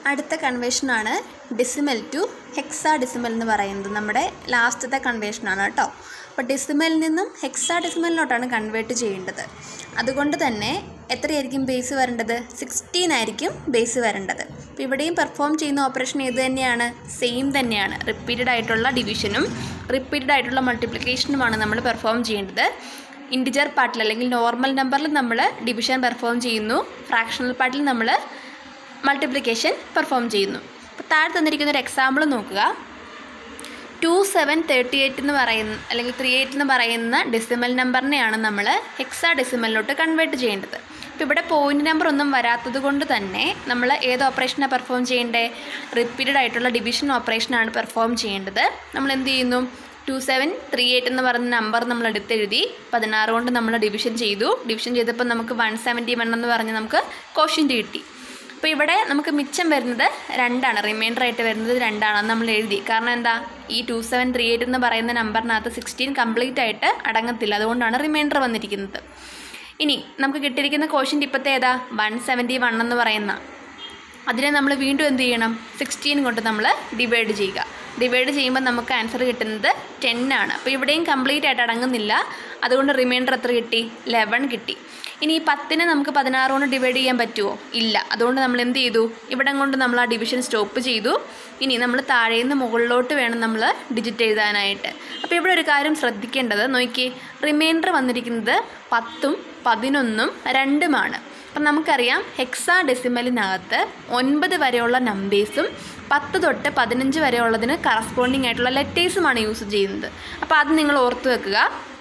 അടുത്ത കൺവേഷനാണ് decimal to hexadecimal എന്ന് പറയുന്നത് നമ്മുടെ ലാസ്റ്റത്തെ കൺവേഷനാണ് കേട്ടോ അപ്പോൾ ഡെസിമലിൽ നിന്നും ഹെക്സാ ഡെസിമലിലോട്ടാണ് കൺവേർട്ട് ചെയ്യേണ്ടത് അതുകൊണ്ട് തന്നെ എത്രയായിരിക്കും ബേസ് വരേണ്ടത് സിക്സ്റ്റീൻ ആയിരിക്കും ബേസ് വരേണ്ടത് അപ്പോൾ ഇവിടെയും പെർഫോം ചെയ്യുന്ന ഓപ്പറേഷൻ ഏത് തന്നെയാണ് സെയിം തന്നെയാണ് റിപ്പീറ്റഡ് ആയിട്ടുള്ള ഡിവിഷനും റിപ്പീറ്റഡ് ആയിട്ടുള്ള മൾട്ടിപ്ലിക്കേഷനുമാണ് നമ്മൾ പെർഫോം ചെയ്യേണ്ടത് ഇൻഡിജർ പാർട്ടിൽ അല്ലെങ്കിൽ നോർമൽ നമ്പറിൽ നമ്മൾ ഡിവിഷൻ പെർഫോം ചെയ്യുന്നു ഫ്രാക്ഷണൽ പാർട്ടിൽ നമ്മൾ മൾട്ടിപ്ലിക്കേഷൻ പെർഫോം ചെയ്യുന്നു അപ്പോൾ താഴെ തന്നിരിക്കുന്ന ഒരു എക്സാമ്പിൾ നോക്കുക ടു സെവൻ തേർട്ടി എയ്റ്റ് എന്ന് പറയുന്ന അല്ലെങ്കിൽ ത്രീ എയ്റ്റ് എന്ന് പറയുന്ന ഡെസിമൽ നമ്പറിനെയാണ് നമ്മൾ ഹെക്സാ ഡെസിമലിലോട്ട് കൺവേർട്ട് ചെയ്യേണ്ടത് അപ്പോൾ ഇവിടെ പോയിന്റ് നമ്പർ ഒന്നും വരാത്തത് കൊണ്ട് തന്നെ നമ്മൾ ഏത് ഓപ്പറേഷനാണ് പെർഫോം ചെയ്യേണ്ടത് റിപ്പീറ്റഡ് ആയിട്ടുള്ള ഡിവിഷൻ ഓപ്പറേഷനാണ് പെർഫോം ചെയ്യേണ്ടത് നമ്മൾ എന്ത് ചെയ്യുന്നു ടു സെവൻ ത്രീ എയ്റ്റ് എന്ന് പറയുന്ന നമ്പർ നമ്മൾ എടുത്തെഴുതി പതിനാറ് കൊണ്ട് നമ്മൾ ഡിവിഷൻ ചെയ്തു ഡിവിഷൻ ചെയ്തപ്പോൾ നമുക്ക് വൺ സെവൻറ്റി വൺ എന്ന് പറഞ്ഞ് നമുക്ക് കോഷ്യൻ്റ് കിട്ടി അപ്പോൾ ഇവിടെ നമുക്ക് മിച്ചം വരുന്നത് രണ്ടാണ് റിമൈൻഡർ ആയിട്ട് വരുന്നത് രണ്ടാണെന്ന് നമ്മൾ എഴുതി കാരണം എന്താ ഈ ടു സെവൻ ത്രീ എയ്റ്റ് എന്ന് പറയുന്ന നമ്പറിനകത്ത് സിക്സ്റ്റീൻ കംപ്ലീറ്റ് ആയിട്ട് അടങ്ങത്തില്ല അതുകൊണ്ടാണ് റിമൈൻഡർ വന്നിരിക്കുന്നത് ഇനി നമുക്ക് കിട്ടിയിരിക്കുന്ന കോഷ്യൻ്റ് ഇപ്പോഴത്തെ ഏതാ വൺ സെവൻറ്റി വൺ എന്ന് പറയുന്ന അതിനെ നമ്മൾ വീണ്ടും എന്ത് ചെയ്യണം സിക്സ്റ്റീൻ കൊണ്ട് നമ്മൾ ഡിവൈഡ് ചെയ്യുക ഡിവൈഡ് ചെയ്യുമ്പോൾ നമുക്ക് ആൻസർ കിട്ടുന്നത് ടെൻ ആണ് അപ്പോൾ ഇവിടെയും കംപ്ലീറ്റ് ആയിട്ട് അടങ്ങുന്നില്ല അതുകൊണ്ട് റിമൈൻഡർ എത്ര കിട്ടി ലെവൻ കിട്ടി ഇനി ഈ പത്തിനെ നമുക്ക് പതിനാറ് കൊണ്ട് ഡിവൈഡ് ചെയ്യാൻ പറ്റുമോ ഇല്ല അതുകൊണ്ട് നമ്മൾ എന്ത് ചെയ്തു ഇവിടം കൊണ്ട് നമ്മൾ ആ ഡിവിഷൻ സ്റ്റോപ്പ് ചെയ്തു ഇനി നമ്മൾ താഴേന്ന് മുകളിലോട്ട് വേണം നമ്മൾ ഡിജിറ്റ് എഴുതാനായിട്ട് അപ്പോൾ ഇവിടെ ഒരു കാര്യം ശ്രദ്ധിക്കേണ്ടത് നോക്കിയേ റിമൈൻഡർ വന്നിരിക്കുന്നത് പത്തും പതിനൊന്നും രണ്ടുമാണ് അപ്പം നമുക്കറിയാം ഹെക്സാ ഡെസിമലിനകത്ത് ഒൻപത് വരെയുള്ള നമ്പേഴ്സും പത്ത് തൊട്ട് പതിനഞ്ച് വരെയുള്ളതിന് കറസ്പോണ്ടിങ് ആയിട്ടുള്ള ലെറ്റേഴ്സുമാണ് യൂസ് ചെയ്യുന്നത് അപ്പോൾ അത് നിങ്ങൾ ഓർത്ത് വെക്കുക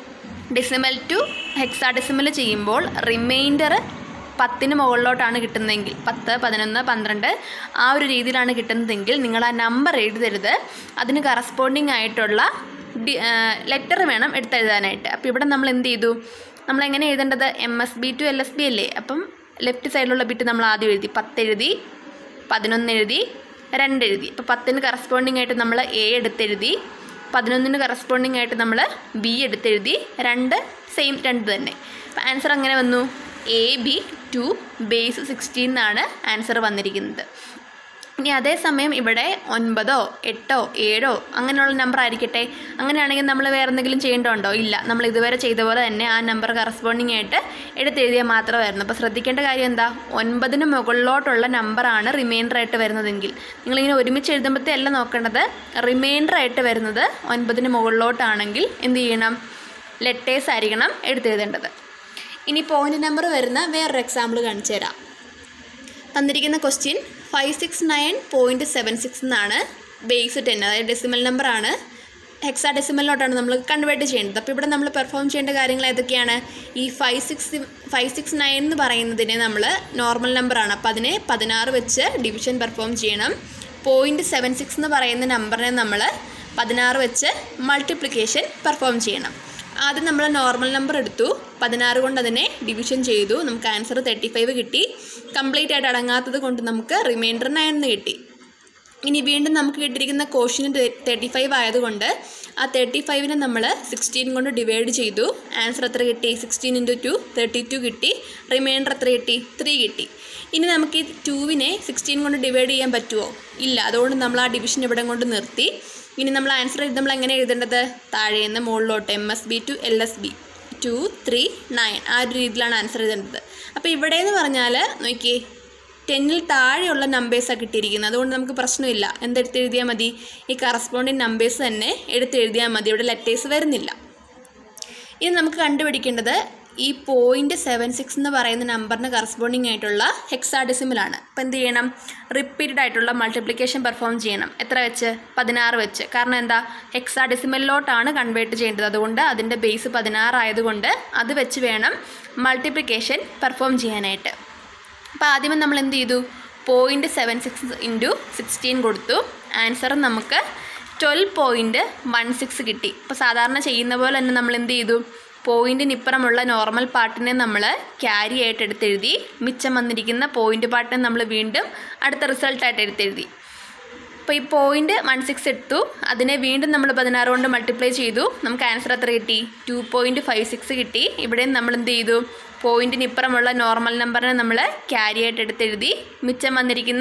ഡെസിമൽ ടു ഹെക്സാ ഡെസിമൽ ചെയ്യുമ്പോൾ റിമൈൻഡർ പത്തിന് മുകളിലോട്ടാണ് കിട്ടുന്നതെങ്കിൽ പത്ത് പതിനൊന്ന് പന്ത്രണ്ട് ആ ഒരു രീതിയിലാണ് കിട്ടുന്നതെങ്കിൽ നിങ്ങൾ ആ നമ്പർ എഴുതരുത് അതിന് കറസ്പോണ്ടിങ് ആയിട്ടുള്ള ഡി ലെറ്റർ വേണം എടുത്തെഴുതാനായിട്ട് അപ്പോൾ ഇവിടെ നമ്മൾ എന്ത് ചെയ്തു നമ്മൾ എങ്ങനെ എഴുതേണ്ടത് M S B to L S B അല്ലേ അപ്പം ലെഫ്റ്റ് സൈഡിലുള്ള ബിറ്റ് നമ്മൾ ആദ്യം എഴുതി പത്ത് എഴുതി പതിനൊന്ന് എഴുതി രണ്ട് എഴുതി അപ്പോൾ പത്തിന് കറസ്പോണ്ടിങ് ആയിട്ട് നമ്മൾ എ എടുത്തെഴുതി പതിനൊന്നിന് കറസ്പോണ്ടിങ് ആയിട്ട് നമ്മൾ ബി എടുത്തെഴുതി രണ്ട് സെയിം രണ്ട് തന്നെ അപ്പോൾ ആൻസർ അങ്ങനെ വന്നു A B two base sixteen എന്നാണ് ആൻസർ വന്നിരിക്കുന്നത് ഇനി അതേസമയം ഇവിടെ ഒൻപതോ എട്ടോ ഏഴോ അങ്ങനെയുള്ള നമ്പർ ആയിരിക്കട്ടെ അങ്ങനെയാണെങ്കിൽ നമ്മൾ വേറെ എന്തെങ്കിലും ചെയ്യേണ്ടതുണ്ടോ ഇല്ല നമ്മൾ ഇതുവരെ ചെയ്ത പോലെ തന്നെ ആ നമ്പർ കറസ്പോണ്ടിങ് ആയിട്ട് എടുത്തെഴുതിയാൽ മാത്രമായിരുന്നു അപ്പോൾ ശ്രദ്ധിക്കേണ്ട കാര്യം എന്താ ഒൻപതിന് മുകളിലോട്ടുള്ള നമ്പറാണ് റിമൈൻഡർ ആയിട്ട് വരുന്നതെങ്കിൽ നിങ്ങളിങ്ങനെ ഒരുമിച്ച് എഴുതുമ്പോഴത്തെ അല്ല നോക്കേണ്ടത് റിമൈൻഡർ ആയിട്ട് വരുന്നത് ഒൻപതിന് മുകളിലോട്ടാണെങ്കിൽ എന്ത് ചെയ്യണം ലെറ്റേഴ്സ് ആയിരിക്കണം എടുത്തെഴുതേണ്ടത് ഇനി പോയിന്റ് നമ്പർ വരുന്ന വേറൊരു എക്സാമ്പിൾ കാണിച്ചു തരാം തന്നിരിക്കുന്ന question five six nine point seven six എന്നാണ് ബേസ് ടെൻ അതായത് ഡെസിമൽ നമ്പറാണ് ഹെക്സാ ഡെസിമലിലോട്ടാണ് നമ്മൾ കൺവേർട്ട് ചെയ്യേണ്ടത് അപ്പോൾ ഇവിടെ നമ്മൾ പെർഫോം ചെയ്യേണ്ട കാര്യങ്ങൾ ഏതൊക്കെയാണ് ഈ five six five six nine എന്ന് പറയുന്നതിനെ നമ്മൾ നോർമൽ നമ്പറാണ് അപ്പോൾ അതിനെ പതിനാറ് വെച്ച് ഡിവിഷൻ പെർഫോം ചെയ്യണം പോയിൻറ്റ് സെവൻ സിക്സ് എന്ന് പറയുന്ന നമ്പറിനെ നമ്മൾ പതിനാറ് വെച്ച് മൾട്ടിപ്ലിക്കേഷൻ പെർഫോം ചെയ്യണം ആദ്യം നമ്മൾ നോർമൽ നമ്പർ എടുത്തു പതിനാറ് കൊണ്ട് അതിനെ ഡിവിഷൻ ചെയ്തു നമുക്ക് ആൻസർ തേർട്ടി ഫൈവ് കിട്ടി കംപ്ലീറ്റ് ആയിട്ട് അടങ്ങാത്തത് കൊണ്ട് നമുക്ക് റിമൈൻഡർ നയൻ എന്ന് കിട്ടി ഇനി വീണ്ടും നമുക്ക് കിട്ടിയിരിക്കുന്ന കോഷ്യന് തേർട്ടി ഫൈവ് ആയതുകൊണ്ട് ആ തേർട്ടി ഫൈവിനെ നമ്മൾ സിക്സ്റ്റീൻ കൊണ്ട് ഡിവൈഡ് ചെയ്തു ആൻസർ എത്ര കിട്ടി sixteen into two thirty two കിട്ടി റിമൈൻഡർ എത്ര കിട്ടി ത്രീ കിട്ടി ഇനി നമുക്ക് ഈ ടൂവിനെ സിക്സ്റ്റീൻ കൊണ്ട് ഡിവൈഡ് ചെയ്യാൻ പറ്റുമോ ഇല്ല അതുകൊണ്ട് നമ്മൾ ആ ഡിവിഷൻ ഇവിടെ കൊണ്ട് നിർത്തി ഇനി നമ്മൾ ആൻസർ നമ്മൾ എങ്ങനെ എഴുതേണ്ടത് താഴേന്ന് മുകളിലോട്ട് M S B to L S B two three nine ആ ഒരു രീതിയിലാണ് ആൻസർ എഴുതേണ്ടത് അപ്പോൾ ഇവിടെ എന്ന് പറഞ്ഞാൽ നോക്കിയേ ടെന്നിൽ താഴെയുള്ള നമ്പേഴ്സാണ് കിട്ടിയിരിക്കുന്നത് അതുകൊണ്ട് നമുക്ക് പ്രശ്നമില്ല എന്തെടുത്ത് എഴുതിയാൽ മതി ഈ കറസ്പോണ്ടിങ് നമ്പേഴ്സ് തന്നെ എടുത്ത് എഴുതിയാൽ മതി ഇവിടെ ലെറ്റേഴ്സ് വരുന്നില്ല ഇനി നമുക്ക് കണ്ടുപിടിക്കേണ്ടത് ഈ പോയിൻറ്റ് സെവൻ സിക്സ് എന്ന് പറയുന്ന നമ്പറിന് കറസ്പോണ്ടിങ് ആയിട്ടുള്ള ഹെക്സാഡെസിമലാണ് അപ്പോൾ എന്ത് ചെയ്യണം റിപ്പീറ്റഡ് ആയിട്ടുള്ള മൾട്ടിപ്ലിക്കേഷൻ പെർഫോം ചെയ്യണം എത്ര വെച്ച് പതിനാറ് വെച്ച് കാരണം എന്താ ഹെക്സാഡെസിമലിലോട്ടാണ് കൺവേർട്ട് ചെയ്യേണ്ടത് അതുകൊണ്ട് അതിൻ്റെ ബേസ് പതിനാറായതുകൊണ്ട് അത് വെച്ച് വേണം മൾട്ടിപ്ലിക്കേഷൻ പെർഫോം ചെയ്യാനായിട്ട് അപ്പോൾ ആദ്യമേ നമ്മൾ എന്ത് ചെയ്തു point seven six into sixteen കൊടുത്തു ആൻസർ നമുക്ക് ട്വൽവ് പോയിൻറ്റ് വൺ സിക്സ് കിട്ടി അപ്പോൾ സാധാരണ ചെയ്യുന്ന പോലെ തന്നെ നമ്മൾ എന്ത് ചെയ്തു പോയിൻറ്റിന് ഇപ്പുറമുള്ള നോർമൽ പാർട്ടിനെ നമ്മൾ ക്യാരി ആയിട്ട് എടുത്തെഴുതി മിച്ചം വന്നിരിക്കുന്ന പോയിൻ്റ് പാർട്ടിനെ നമ്മൾ വീണ്ടും അടുത്ത റിസൾട്ടായിട്ട് എടുത്തെഴുതി അപ്പോൾ ഈ പോയിൻറ്റ് വൺ സിക്സ് എടുത്തു അതിനെ വീണ്ടും നമ്മൾ പതിനാറ് കൊണ്ട് മൾട്ടിപ്ലൈ ചെയ്തു നമുക്ക് ആൻസർ എത്ര കിട്ടി ടു പോയിൻറ്റ് ഫൈവ് സിക്സ് കിട്ടി ഇവിടെയും നമ്മൾ എന്ത് ചെയ്തു പോയിൻറ്റിന് ഇപ്പുറമുള്ള നോർമൽ നമ്പറിനെ നമ്മൾ ക്യാരി ആയിട്ട് എടുത്തെഴുതി മിച്ചം വന്നിരിക്കുന്ന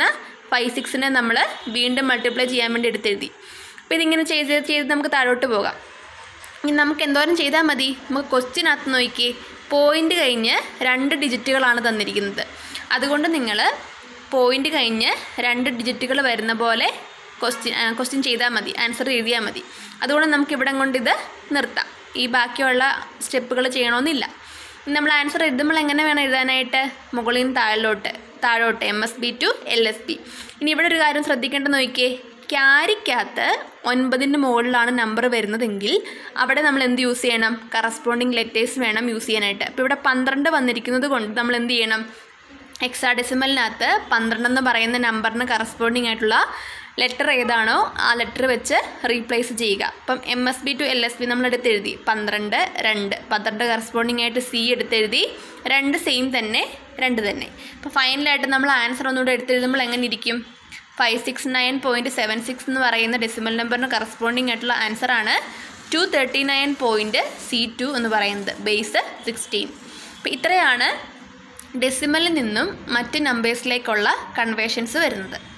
ഫൈവ് സിക്സിനെ നമ്മൾ വീണ്ടും മൾട്ടിപ്ലൈ ചെയ്യാൻ വേണ്ടി എടുത്തെഴുതി അപ്പോൾ ഇതിങ്ങനെ ചെയ്ത് ചെയ്ത് നമുക്ക് താഴോട്ട് പോകാം ഇനി നമുക്ക് എന്തോരം ചെയ്താൽ മതി നമുക്ക് ക്വസ്റ്റ്യനകത്ത് നോക്കി പോയിൻ്റ് കഴിഞ്ഞ് രണ്ട് ഡിജിറ്റുകളാണ് തന്നിരിക്കുന്നത് അതുകൊണ്ട് നിങ്ങൾ പോയിൻ്റ് കഴിഞ്ഞ് രണ്ട് ഡിജിറ്റുകൾ വരുന്ന പോലെ ക്വസ്റ്റ്യൻ ക്വസ്റ്റ്യൻ ചെയ്താൽ മതി ആൻസർ എഴുതിയാൽ മതി അതുകൊണ്ട് നമുക്ക് ഇവിടെ കൊണ്ട് ഇത് നിർത്താം ഈ ബാക്കിയുള്ള സ്റ്റെപ്പുകൾ ചെയ്യണമെന്നില്ല ഇനി നമ്മൾ ആൻസർ എഴുതുമ്പോൾ എങ്ങനെ വേണം എഴുതാനായിട്ട് മുകളിൽ നിന്ന് താഴോട്ട് താഴോട്ട് M S B to L S B ഇനി ഇവിടെ ഒരു കാര്യം ശ്രദ്ധിക്കേണ്ടത് നോക്കിയേ ക്യാരിക്കകത്ത് ഒൻപതിൻ്റെ മുകളിലാണ് നമ്പർ വരുന്നതെങ്കിൽ അവിടെ നമ്മൾ എന്ത് യൂസ് ചെയ്യണം കറസ്പോണ്ടിങ് ലെറ്റേഴ്സ് വേണം യൂസ് ചെയ്യാനായിട്ട് അപ്പോൾ ഇവിടെ പന്ത്രണ്ട് വന്നിരിക്കുന്നത് കൊണ്ട് നമ്മൾ എന്ത് ചെയ്യണം ഹെക്സാഡെസിമലിനകത്ത് പന്ത്രണ്ട് എന്ന് പറയുന്ന നമ്പറിന് കറസ്പോണ്ടിങ് ആയിട്ടുള്ള ലെറ്റർ ഏതാണോ ആ ലെറ്റർ വെച്ച് റീപ്ലേസ് ചെയ്യുക അപ്പം M S B to L S B നമ്മൾ എടുത്തെഴുതി പന്ത്രണ്ട് രണ്ട് പന്ത്രണ്ട് കറസ്പോണ്ടിങ് ആയിട്ട് സി എടുത്തെഴുതി രണ്ട് സെയിം തന്നെ രണ്ട് തന്നെ അപ്പോൾ ഫൈനലായിട്ട് നമ്മൾ ആൻസർ ഒന്നുകൂടെ എടുത്തെഴുതുമ്പോൾ എങ്ങനെ ഇരിക്കും five six nine point seven six എന്ന് പറയുന്ന ഡെസിമൽ നമ്പറിന് കറസ്പോണ്ടിങ് ആയിട്ടുള്ള ആൻസറാണ് two thirty nine point C two എന്ന് പറയുന്നത് ബേസ് സിക്സ്റ്റീൻ അപ്പോൾ ഇത്രയാണ് ഡെസിമലിൽ നിന്നും മറ്റ് നമ്പേഴ്സിലേക്കുള്ള കൺവേർഷൻസ് വരുന്നത്